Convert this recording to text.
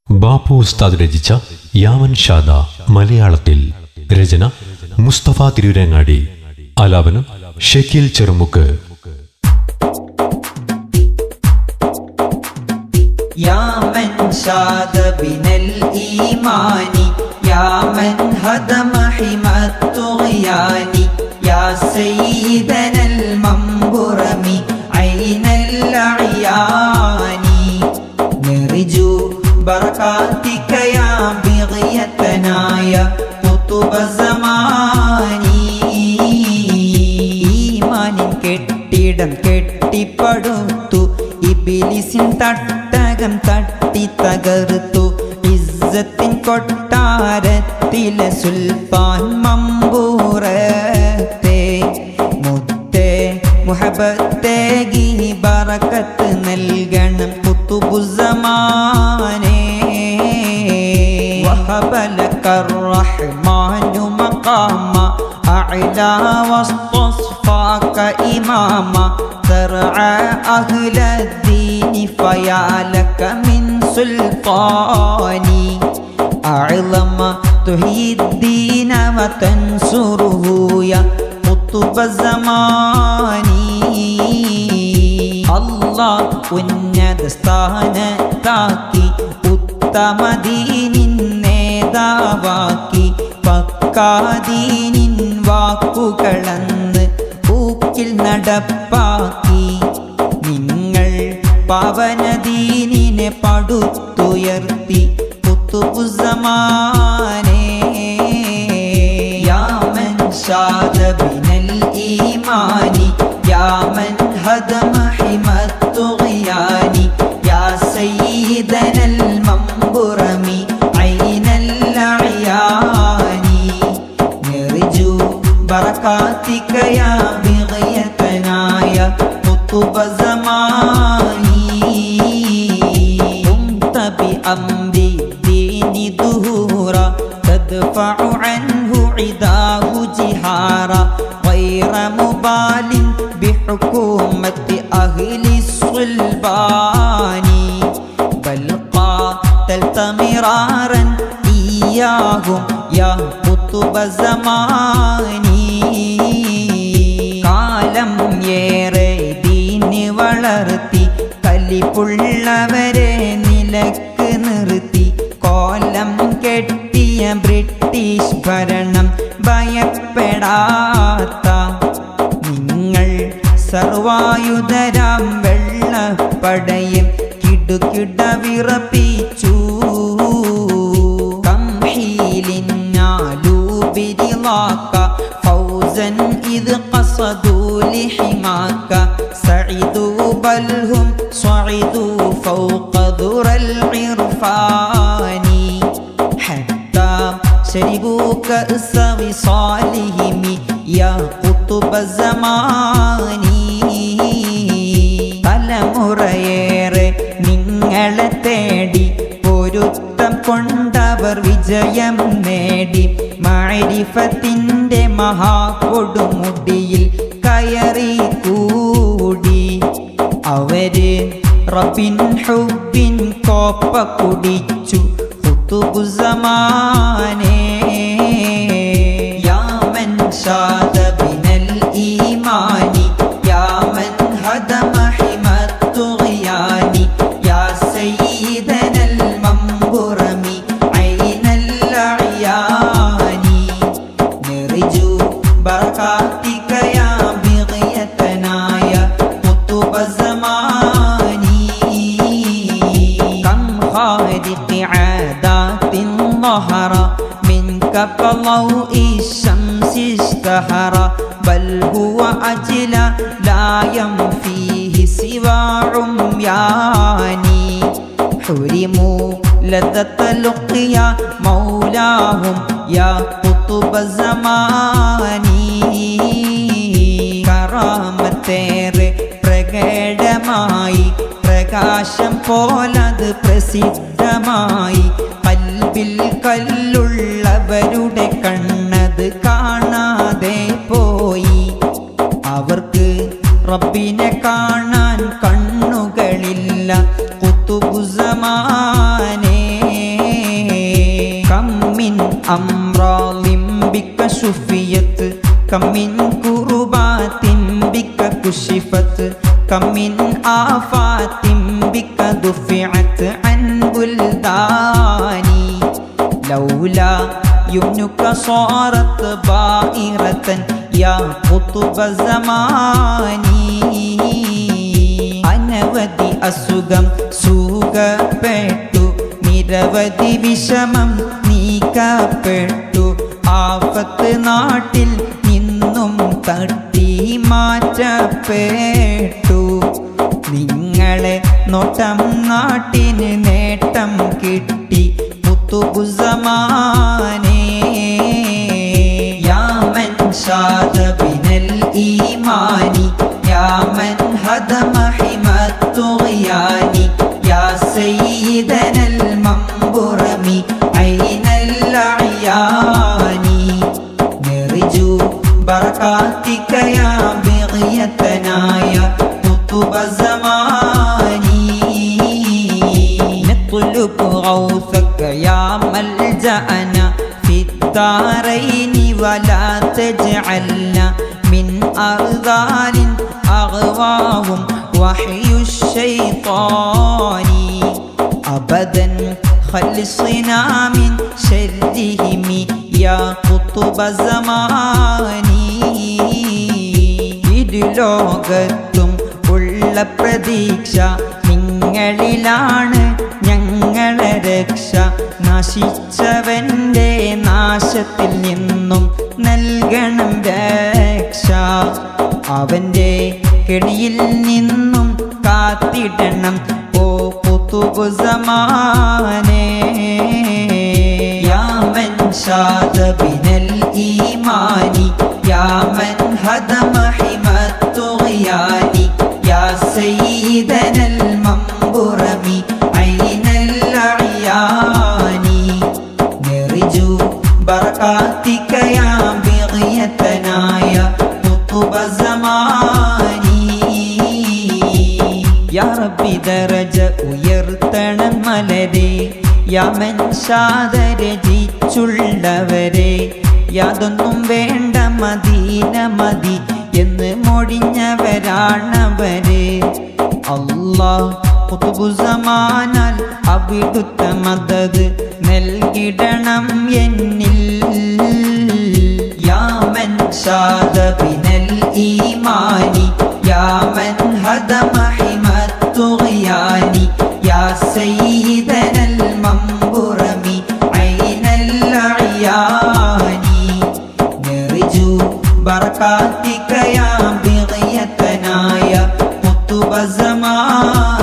ബാപ്പു ഉസ്താദ് രചിച്ച യാമൻ ഷാദ മലയാളത്തിൽ രചന മുസ്തഫ തിരൂരങ്ങാടി ആലാപനം ഷക്കീൽ ചെറുമുക്ക് يا من شاد بنا الإيمان يا من هدم حمى الطغيان يا سيدنا المنبرم عين الأعيان نرجو بركاتك يا بغيتنا يا قطب زماني ഈമാനിൻ കെട്ടിടം കെട്ടിപ്പടുത്തു ഇബിലിസിൻ തട്ടകം തട്ടി തകർത്തു ഇസ്സത്തിൻ കൊട്ടാരത്തിലെ സുൽത്താൻ മമ്പൂറത്തെ മുത്തേ മുഹബത്തെ ഗീ ബറക്കത്ത് നൽകണം കുത്തുബുസമാനേ وهب لك الرحمن مقاما أعلى واستصفاك إماما ترعى أهل الدين فيا لك من سلطاني أعظم تحيي الدين وتنصره يا قطب زماني الله ഉന്നത സ്ഥാനത്താക്കി ഉത്തമദീനിൻ നേതാവാക്കി പക്കാദീനിൻ വാക്കുകളന്ന് ഊക്കിൽ നടപ്പാക്കി നിങ്ങൾ പവനദീനിനെ പടുത്തുയർത്തി കുത്തുബുസമാനേ يا من شاد بنا الإيمان يا من هدم حمى الطغيان يا سيدنا المنبرم عين الأعيان نرجو بركاتك يا بغيتنا يا قطب زماني قمت بأمر الدين ظهورا تدفع عنه عداه جهارا غير مبال بحكومة أهل الصلبان بل قاتلت مرارا إياهم يا قطب زماني കാലം ഏറെ ദീന് വളർത്തി കലിപ്പുള്ളവരെ നിലക്ക് നിർത്തി കോലം കെട്ടിയ ബ്രിട്ടീഷ് ഭരണം ഭയപ്പെടാത്ത നിങ്ങൾ സർവായുധരാം വെള്ളപ്പടയും കിടുകിട വിറപ്പിച്ചു تمحيلنالوبرضاك فوزا إذ قصدوا لحماك سعدوا بل هم صعدوا فوق ذرى العرفان حتى شربوا كأس وصالهم يا قطب الزمان തലമുറയേറെ നിങ്ങളെ തേടി പൊരുത്തം കൊണ്ടവർ വിജയം നേടി മാരിഫത്തിൻ്റെ മഹാകൊടുമുടിയിൽ കയറി കൂടി അവര് റബിൻ ഹുബിൻ കോപ്പ കുടിച്ചു കുത്തുബുസമാനേ യാമൻ ഷാദ ബിനൽ ഈമാനി യാമൻ ഹദമ ഹിമത്തു ഗിയാനി യാ സയ്യിദനൽ മംബുറമി ഐനൽ അയാനി نرجو بركاتك يا بغيتنا يا قطب الزمان كم خارق عادات ظهر منك كضوء الشمس اشتهر بل هو أجلى لا ينفيه سوى عمياني حرموا لذة لقيا مولاهم يا قطب الزمان കറാമത്തേറെ പ്രകടമായി പ്രകാശം പോലത് പ്രസിദ്ധമായി കൽബിൽ കല്ലുള്ളവരുടെ കണ്ണത് കാണാതെ പോയി അവർക്ക് റബ്ബിനെ കാണാൻ കണ്ണുകളില്ല കുത്തുബുസമാനേ أمراض بك شفيت كم من كربات بك كشفت كم من آفات بك دفعت عن بلداني لولا يمنك صارت بائرة يا قطب زماني അനവധി അസുഖം സുഖപ്പെട്ടു നിരവധി വിഷമം നീക്കപ്പെട്ടു ആപത്ത് നാട്ടിൽ നിന്നും തട്ടി മാറ്റപ്പെട്ടു നിങ്ങളെ നോട്ടം നാട്ടിന് നേട്ടം കിട്ടി പുത്തുബുസമാനേ യാമൻ ഷാദ ബിനൽ ഈമാനി യാമൻ ഹദമ ഹിമത്തുഗ്യാനി യാ സയ്യിദനൽ മംബുറമി ഐനൽ അയാനി نرجو بركاتك يا بغيتنا يا قطب زماني نطلب غوثك يا ملجأنا في الدارين ولا تجعلنا من أرذال أغواهم وحي الشيطان أبدا خلصنا من شرهم يا قطب زماني ഇരുലോകത്തും ഉള്ള പ്രതീക്ഷ നിങ്ങളിലാണ് ഞങ്ങളെ രക്ഷ നശിച്ചവന്റെ നാശത്തിൽ നിന്നും നൽകണം രക്ഷ അവന്റെ കെണിയിൽ നിന്നും കാത്തിടണം ഓ പുതുബുസമാനേ യാമൻ ഷാദ ബിനൽ ഈമാനി യാമൻ ഹദമ ഹിമത്തുഗ്യാനി യാ സയ്യിദനൽ മംബുറമി ഐനൽ അയാനി نرجو بركاتك يا بغيتنا يا قطب زماني يا ربي درجة ഉയർത്തണം മലരെ യമൻ രചിച്ചുള്ളവരെ യാതൊന്നും വേണ്ട മദീന മതി എന്ന് മൊഴിഞ്ഞവരാണവരെ അള്ളാഹ് കുത്തുബുസമാനാൽ അവിടുത്ത മദത് നൽകിടണം എന്നിൽ യാമൻ ഷാദ ബിനൽ ഈമാനി യാമൻ ഹദമ ഹിമത്തുഗ്യാനി യാ സയ്യിദനൽ മംബുറമി ഐനൽ അയാനി نرجو بركاتك يا بغيتنا يا قطب زمان